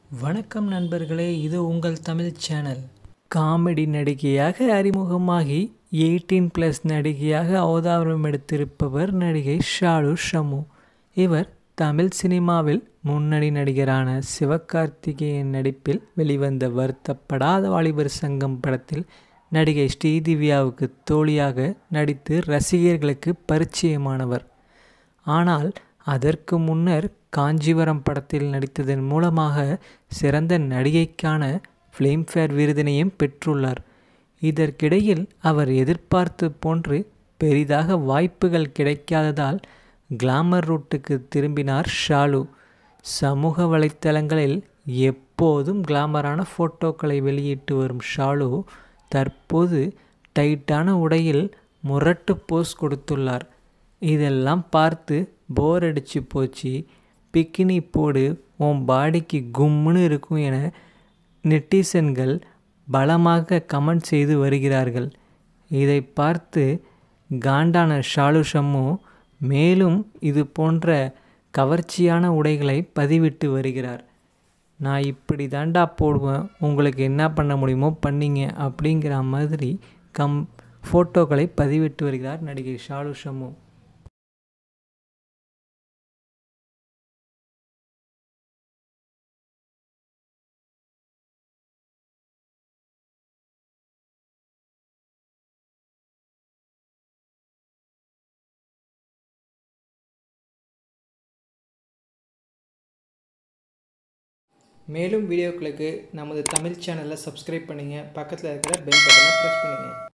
வணக்கம் நண்பர்களே இது உங்கள் தமிழ் சேனல் காமெடி நடிகையாக அறிமுகமாகி எயிட்டீன் ப்ளஸ் நடிகையாக அவதாரம் எடுத்திருப்பவர் நடிகை ஷாலு ஷமு இவர் தமிழ் சினிமாவில் முன்னணி நடிகரான சிவகார்த்திகேயன் நடிப்பில் வெளிவந்த வருத்தப்படாத வாலிபர் சங்கம் படத்தில் நடிகை ஸ்ரீதிவ்யாவுக்கு தோழியாக நடித்து ரசிகர்களுக்கு பரிச்சயமானவர் ஆனால் அதற்கு முன்னர் காஞ்சிபுரம் படத்தில் நடித்ததன் மூலமாக சிறந்த நடிகைக்கான ஃபிலிம்ஃபேர் விருதினையும் பெற்றுள்ளார் இதற்கிடையில் அவர் எதிர்பார்த்து போன்று பெரிதாக வாய்ப்புகள் கிடைக்காததால் கிளாமர் ரூட்டுக்கு திரும்பினார் ஷாலு சமூக வலைத்தளங்களில் எப்போதும் கிளாமரான ஃபோட்டோக்களை வெளியிட்டு வரும் ஷாலு தற்போது டைட்டான உடையில் முரட்டு போஸ் கொடுத்துள்ளார் இதெல்லாம் பார்த்து போர் அடிச்சு போச்சு பிக்கினி போடு உன் பாடிக்கு கும்முன்னு இருக்கும் என நெட்டிசன்கள் பலமாக கமெண்ட் செய்து வருகிறார்கள் இதை பார்த்து காண்டான ஷாலு ஷம்மு மேலும் இது போன்ற கவர்ச்சியான உடைகளை பதிவிட்டு வருகிறார் நான் இப்படி தாண்டா போடுவேன் உங்களுக்கு என்ன பண்ண முடியுமோ பண்ணிங்க அப்படிங்கிற மாதிரி கம் ஃபோட்டோக்களை பதிவிட்டு வருகிறார் நடிகை ஷாலு ஷம்மு மேலும் வீடியோக்களுக்கு நமது தமிழ் சேனலை சப்ஸ்கிரைப் பண்ணுங்கள் பக்கத்தில் இருக்கிற பெல் பட்டனை ப்ரெஸ் பண்ணுங்கள்